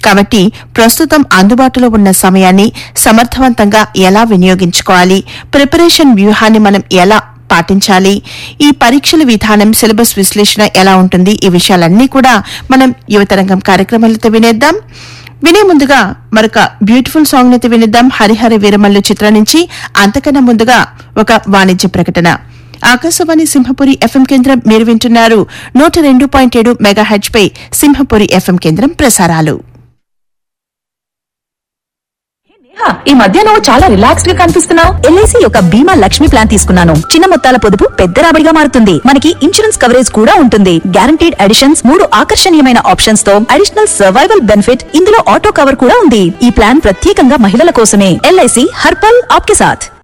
కాబట్టి ప్రస్తుతం అందుబాటులో ఉన్న సమయాన్ని సమర్థవంతంగా ఎలా వినియోగించుకోవాలి ప్రిపరేషన్ వ్యూహాన్ని మనం ఎలా పాటించాలి ఈ పరీక్షల విధానం సిలబస్ విశ్లేషణ ఎలా ఉంటుంది ఈ విషయాలన్నీ కూడా మనం యువతరంగం కార్యక్రమాలతో వినేద్దాం వినే ముందుగా మరొక బ్యూటిఫుల్ సాంగ్ అయితే వినిద్దాం హరిహర వీరమల్లు చిత్రం నుంచి అంతకన్నా ముందుగా ఒక వాణిజ్య ప్రకటన ఆకాశవాణి సింహపురి ఎఫ్ఎం కేంద్రం మీరు వింటున్నారు నూట రెండు పాయింట్ ఏడు మెగాహెచ్ పై సింహపురి ఎఫ్ఎం కేంద్రం ప్రసారాలు నేహా, ఈ మధ్య నువ్వు చాలా రిలాక్స్డ్ గా కనిపిస్తున్నావు ఎల్ఐసి యొక్క బీమా లక్ష్మి ప్లాన్ తీసుకున్నాను చిన్న మొత్తాల పొదుపు పెద్ద రాబడిగా మారుతుంది మనకి ఇన్సూరెన్స్ కవరేజ్ కూడా ఉంటుంది గ్యారంటీడ్ అడిషన్స్ మూడు ఆకర్షణీయమైన ఆప్షన్స్ తో అడిషనల్ సర్వైవల్ బెనిఫిట్ ఇందులో ఆటో కవర్ కూడా ఉంది ఈ ప్లాన్ ప్రత్యేకంగా మహిళల కోసమే ఎల్ఐసి హర్పల్ ఆప్కే సాథ్